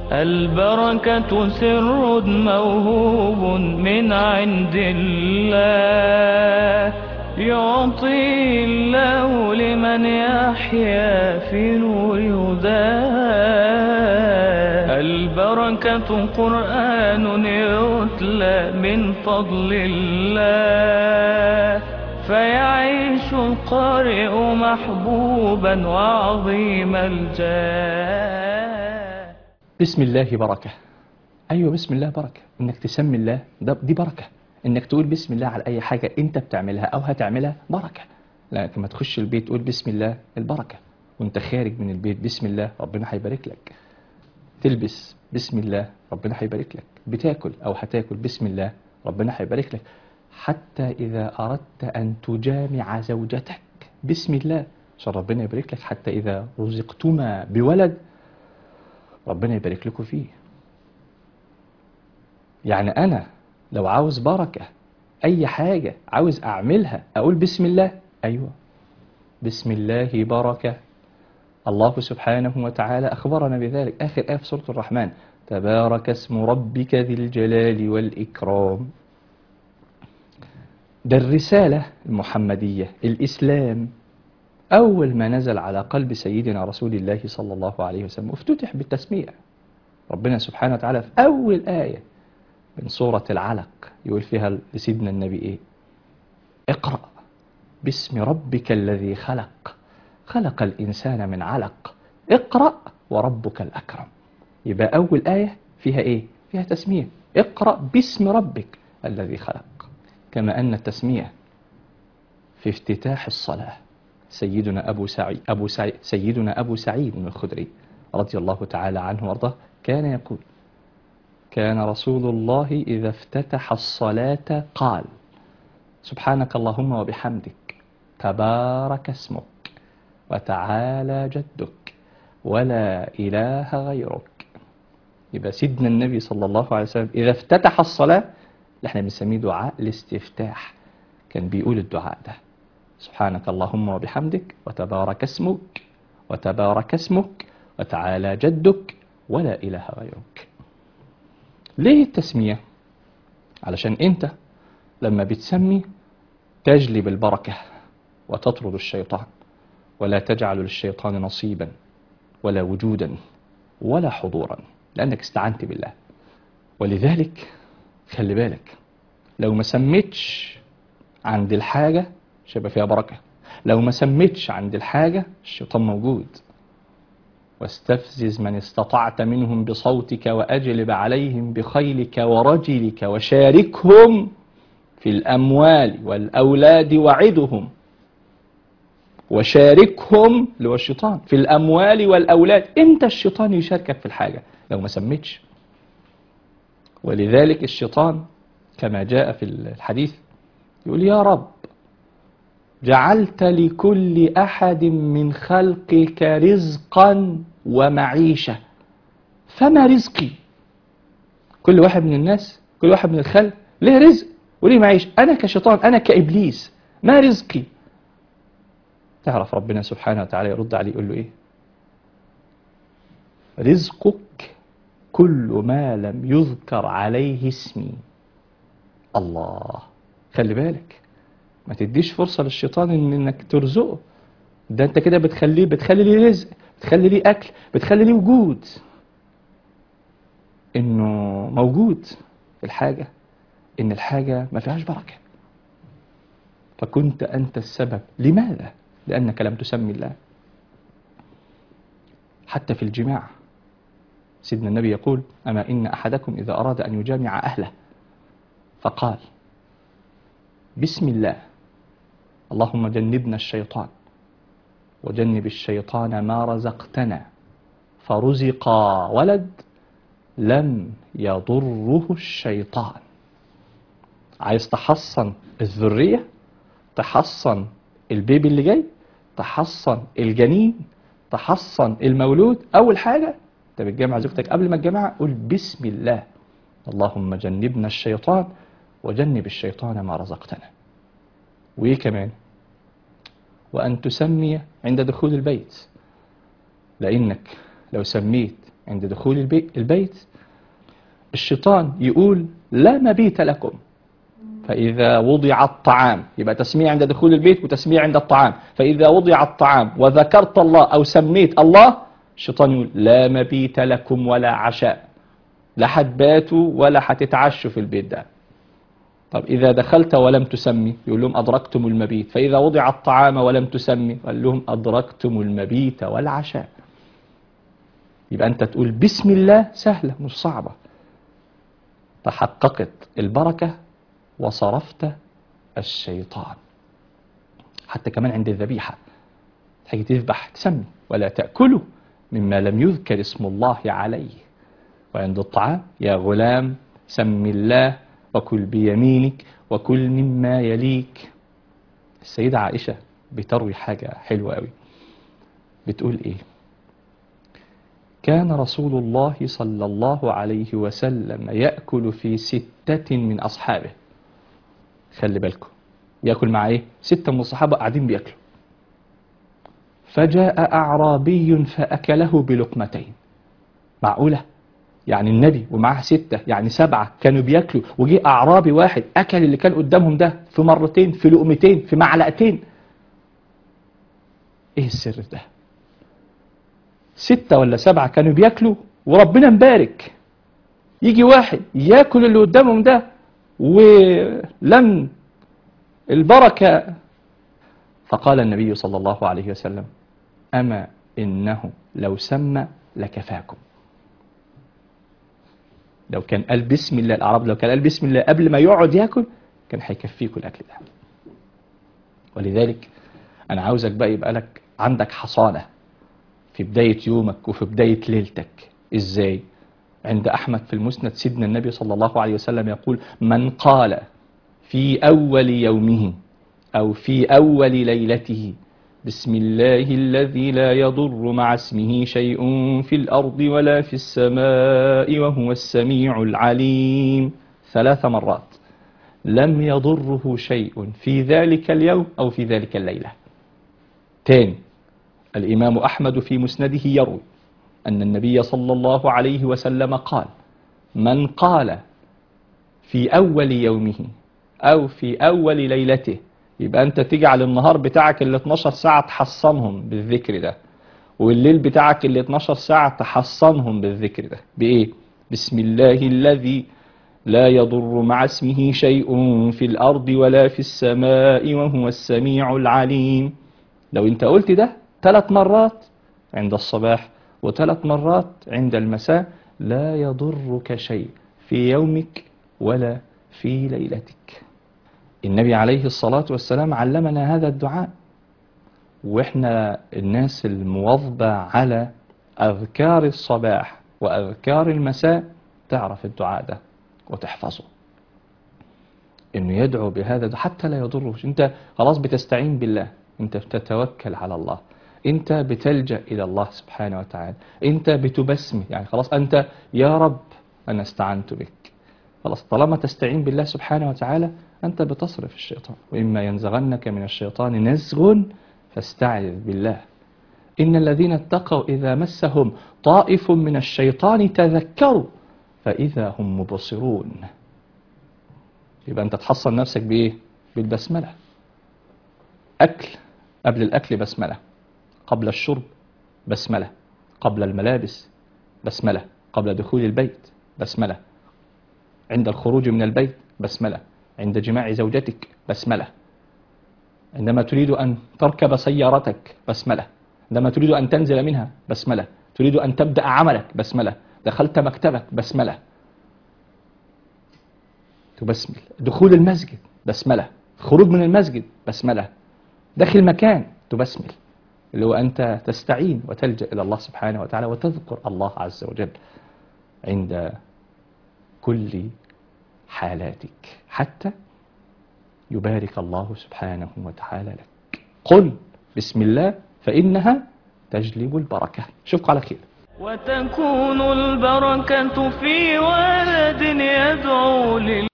البركة سر موهوب من عند الله يعطي الله لمن يحيا في نور هداه البركة قرآن يتلى من فضل الله فيعيش القارئ محبوبا وعظيم الجاه بسم الله بركة أيوة بسم الله بركة إنك تسمي الله ده دي بركة إنك تقول بسم الله على أي حاجة أنت بتعملها أو هتعملها بركة لكن ما تخش البيت تقول بسم الله البركة وأنت خارج من البيت بسم الله ربنا هيبارك لك تلبس بسم الله ربنا هيبارك لك بتاكل أو هتاكل بسم الله ربنا هيبارك لك حتى إذا أردت أن تجامع زوجتك بسم الله عشان ربنا يبارك لك حتى إذا رزقتما بولد ربنا يبارك لكم فيه يعني أنا لو عاوز بركة أي حاجة عاوز أعملها أقول بسم الله أيوة بسم الله بركة الله سبحانه وتعالى أخبرنا بذلك آخر آية في سورة الرحمن تبارك اسم ربك ذي الجلال والإكرام ده الرسالة المحمدية الإسلام أول ما نزل على قلب سيدنا رسول الله صلى الله عليه وسلم افتتح بالتسمية ربنا سبحانه وتعالى في أول آية من سورة العلق يقول فيها لسيدنا النبي إيه اقرأ باسم ربك الذي خلق خلق الإنسان من علق اقرأ وربك الأكرم يبقى أول آية فيها إيه فيها تسمية اقرأ باسم ربك الذي خلق كما أن التسمية في افتتاح الصلاة سيدنا أبو سعيد, أبو سعيد سيدنا أبو سعيد الخدري رضي الله تعالى عنه وارضاه كان يقول كان رسول الله إذا افتتح الصلاة قال سبحانك اللهم وبحمدك تبارك اسمك وتعالى جدك ولا إله غيرك يبقى سيدنا النبي صلى الله عليه وسلم إذا افتتح الصلاة اللي احنا بنسميه دعاء الاستفتاح كان بيقول الدعاء ده سبحانك اللهم وبحمدك وتبارك اسمك وتبارك اسمك وتعالى جدك ولا إله غيرك ليه التسمية؟ علشان انت لما بتسمي تجلب البركة وتطرد الشيطان ولا تجعل للشيطان نصيبا ولا وجودا ولا حضورا لأنك استعنت بالله ولذلك خلي بالك لو ما سميتش عند الحاجة مش هيبقى فيها بركة لو ما سميتش عند الحاجة الشيطان موجود واستفزز من استطعت منهم بصوتك وأجلب عليهم بخيلك ورجلك وشاركهم في الأموال والأولاد وعدهم وشاركهم اللي هو الشيطان في الأموال والأولاد أنت الشيطان يشاركك في الحاجة لو ما سميتش ولذلك الشيطان كما جاء في الحديث يقول يا رب جعلت لكل أحد من خلقك رزقا ومعيشة فما رزقي كل واحد من الناس كل واحد من الخلق له رزق وليه معيشة أنا كشيطان أنا كإبليس ما رزقي تعرف ربنا سبحانه وتعالى يرد عليه يقول له إيه رزقك كل ما لم يذكر عليه اسمي الله خلي بالك ما تديش فرصة للشيطان إن انك ترزقه ده انت كده بتخليه بتخلي ليه رزق بتخلي ليه اكل بتخلي ليه وجود انه موجود في الحاجة ان الحاجة ما فيهاش بركة فكنت انت السبب لماذا لانك لم تسمي الله حتى في الجماع سيدنا النبي يقول أما إن أحدكم إذا أراد أن يجامع أهله فقال بسم الله اللهم جنبنا الشيطان وجنب الشيطان ما رزقتنا فرزق ولد لم يضره الشيطان عايز تحصن الذرية تحصن البيبي اللي جاي تحصن الجنين تحصن المولود أول حاجة انت بتجمع زوجتك قبل ما تجمع قول بسم الله اللهم جنبنا الشيطان وجنب الشيطان ما رزقتنا وايه كمان وان تسمي عند دخول البيت لانك لو سميت عند دخول البي- البيت الشيطان يقول لا مبيت لكم فإذا وضع الطعام يبقى تسمية عند دخول البيت وتسمية عند الطعام فإذا وضع الطعام وذكرت الله أو سميت الله الشيطان يقول لا مبيت لكم ولا عشاء لا حتباتوا ولا حتتعشوا في البيت ده طب إذا دخلت ولم تسمي يقول لهم أدركتم المبيت فإذا وضع الطعام ولم تسمي قال لهم أدركتم المبيت والعشاء يبقى أنت تقول بسم الله سهلة مش صعبة تحققت البركة وصرفت الشيطان حتى كمان عند الذبيحة تيجي تذبح تسمي ولا تأكلوا مما لم يذكر اسم الله عليه وعند الطعام يا غلام سم الله وكل بيمينك وكل مما يليك السيدة عائشة بتروي حاجة حلوة قوي بتقول ايه كان رسول الله صلى الله عليه وسلم يأكل في ستة من أصحابه خلي بالكم يأكل مع ايه ستة من الصحابة قاعدين بيأكلوا فجاء أعرابي فأكله بلقمتين معقولة يعني النبي ومعاه ستة يعني سبعة كانوا بياكلوا وجي أعرابي واحد أكل اللي كان قدامهم ده في مرتين في لقمتين في معلقتين إيه السر ده ستة ولا سبعة كانوا بياكلوا وربنا مبارك يجي واحد ياكل اللي قدامهم ده ولم البركة فقال النبي صلى الله عليه وسلم أما إنه لو سمى لكفاكم لو كان قال بسم الله الأعراب لو كان قال بسم الله قبل ما يقعد ياكل كان هيكفيكوا الأكل ده ولذلك أنا عاوزك بقى يبقى لك عندك حصانة في بداية يومك وفي بداية ليلتك إزاي عند أحمد في المسند سيدنا النبي صلى الله عليه وسلم يقول من قال في أول يومه أو في أول ليلته بسم الله الذي لا يضر مع اسمه شيء في الأرض ولا في السماء وهو السميع العليم ثلاث مرات لم يضره شيء في ذلك اليوم أو في ذلك الليلة تاني الإمام أحمد في مسنده يروي أن النبي صلى الله عليه وسلم قال من قال في أول يومه أو في أول ليلته يبقى أنت تجعل النهار بتاعك ال 12 ساعة تحصنهم بالذكر ده والليل بتاعك ال 12 ساعة تحصنهم بالذكر ده بإيه؟ بسم الله الذي لا يضر مع اسمه شيء في الأرض ولا في السماء وهو السميع العليم لو أنت قلت ده ثلاث مرات عند الصباح وثلاث مرات عند المساء لا يضرك شيء في يومك ولا في ليلتك النبي عليه الصلاة والسلام علمنا هذا الدعاء واحنا الناس المواظبة على أذكار الصباح وأذكار المساء تعرف الدعاء ده وتحفظه انه يدعو بهذا ده حتى لا يضره انت خلاص بتستعين بالله انت بتتوكل على الله انت بتلجأ الى الله سبحانه وتعالى انت بتبسمه يعني خلاص انت يا رب انا استعنت بك خلاص طالما تستعين بالله سبحانه وتعالى انت بتصرف الشيطان واما ينزغنك من الشيطان نزغ فاستعذ بالله ان الذين اتقوا اذا مسهم طائف من الشيطان تذكروا فاذا هم مبصرون يبقى انت تحصن نفسك بايه بالبسمله اكل قبل الاكل بسمله قبل الشرب بسمله قبل الملابس بسمله قبل دخول البيت بسمله عند الخروج من البيت بسمله عند جماع زوجتك بسمله عندما تريد ان تركب سيارتك بسمله عندما تريد ان تنزل منها بسمله تريد ان تبدا عملك بسمله دخلت مكتبك بسمله تبسمل دخول المسجد بسملة خروج من المسجد بسملة داخل مكان تبسمل اللي هو أنت تستعين وتلجأ إلى الله سبحانه وتعالى وتذكر الله عز وجل عند كل حالاتك حتى يبارك الله سبحانه وتعالى لك قل بسم الله فإنها تجلب البركة شوفك على خير وتكون البركة في ولد يدعو لله